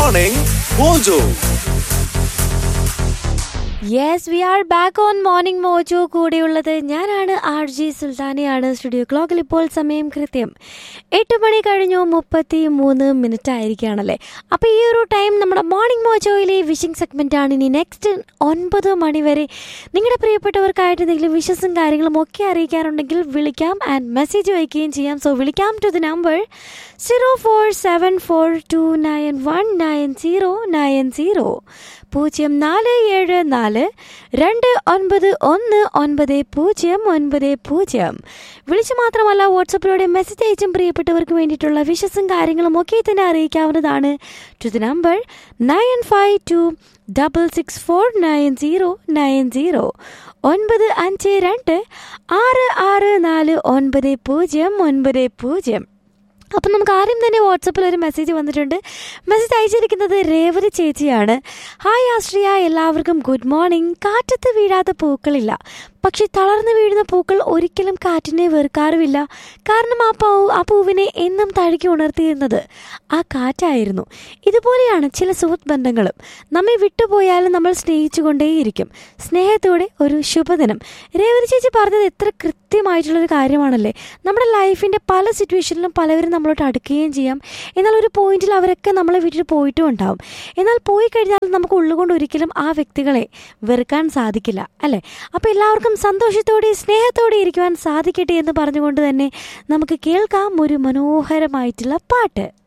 Morning Mojo. Yes we are back on morning Mojo കൂടെയുള്ളത് ഞാനാണ് R G സുൽത്താനയാണ് studio ക്ലോക്കിൽ ഇപ്പോൾ സമയം കൃത്യം എട്ട് മണി കഴിഞ്ഞു മുപ്പത്തി മൂന്ന് മിനിറ്റ് ആയിരിക്കുകയാണല്ലേ അപ്പോൾ ഈ ഒരു ടൈം നമ്മുടെ മോർണിംഗ് മോജോയിലെ വിഷിംഗ് സെഗ്മെൻ്റ് ആണ് ഇനി നെക്സ്റ്റ് ഒൻപത് മണി വരെ നിങ്ങളുടെ പ്രിയപ്പെട്ടവർക്കായിട്ട് എന്തെങ്കിലും വിഷസും കാര്യങ്ങളും ഒക്കെ അറിയിക്കാറുണ്ടെങ്കിൽ വിളിക്കാം ആൻഡ് മെസ്സേജ് വയ്ക്കുകയും ചെയ്യാം സോ വിളിക്കാം to the number zero four seven four two nine one nine zero nine zero പൂജ്യം നാല് ഏഴ് നാല് രണ്ട് ഒൻപത് ഒന്ന് ഒൻപത് പൂജ്യം ഒൻപത് പൂജ്യം വിളിച്ചു മാത്രമല്ല വാട്സപ്പിലൂടെ മെസ്സേജ് അയച്ചും പ്രിയപ്പെട്ടവർക്ക് വേണ്ടിയിട്ടുള്ള വിശസും കാര്യങ്ങളും ഒക്കെ തന്നെ അറിയിക്കാവുന്നതാണ് to the number nine five two double six four nine zero nine zero ഒൻപത് അഞ്ച് രണ്ട് ആറ് ആറ് നാല് ഒൻപത് പൂജ്യം ഒൻപത് പൂജ്യം അപ്പം നമുക്ക് ആദ്യം തന്നെ വാട്സപ്പിൽ ഒരു മെസ്സേജ് വന്നിട്ടുണ്ട് മെസ്സേജ് അയച്ചിരിക്കുന്നത് രേവതി ചേച്ചിയാണ് ഹായ് ആശ്രിയ എല്ലാവർക്കും ഗുഡ് മോർണിംഗ് കാറ്റത്ത് വീഴാത്ത പൂക്കളില്ല പക്ഷെ തളർന്നു വീഴുന്ന പൂക്കൾ ഒരിക്കലും കാറ്റിനെ വെറുക്കാറുമില്ല കാരണം ആ പൂ ആ പൂവിനെ എന്നും തഴുകി ഉണർത്തിയിരുന്നത് ആ കാറ്റായിരുന്നു ഇതുപോലെയാണ് ചില സുഹൃത്ത് ബന്ധങ്ങളും നമ്മെ വിട്ടുപോയാലും നമ്മൾ സ്നേഹിച്ചുകൊണ്ടേയിരിക്കും സ്നേഹത്തോടെ ഒരു ശുഭദിനം രേവതി ചേച്ചി പറഞ്ഞത് എത്ര കൃത്യമായിട്ടുള്ളൊരു കാര്യമാണല്ലേ നമ്മുടെ ലൈഫിൻ്റെ പല സിറ്റുവേഷനിലും പലവരും നമ്മളോട്ട് അടുക്കുകയും ചെയ്യാം എന്നാൽ ഒരു പോയിന്റിൽ അവരൊക്കെ നമ്മളെ വിട്ടിട്ട് പോയിട്ടും ഉണ്ടാവും എന്നാൽ പോയി കഴിഞ്ഞാൽ നമുക്ക് ഉള്ളുകൊണ്ട് ഒരിക്കലും ആ വ്യക്തികളെ വെറുക്കാൻ സാധിക്കില്ല അല്ലേ അപ്പോൾ എല്ലാവർക്കും സന്തോഷത്തോടെ സ്നേഹത്തോടെ ഇരിക്കുവാൻ സാധിക്കട്ടെ എന്ന് പറഞ്ഞുകൊണ്ട് തന്നെ നമുക്ക് കേൾക്കാം ഒരു മനോഹരമായിട്ടുള്ള പാട്ട്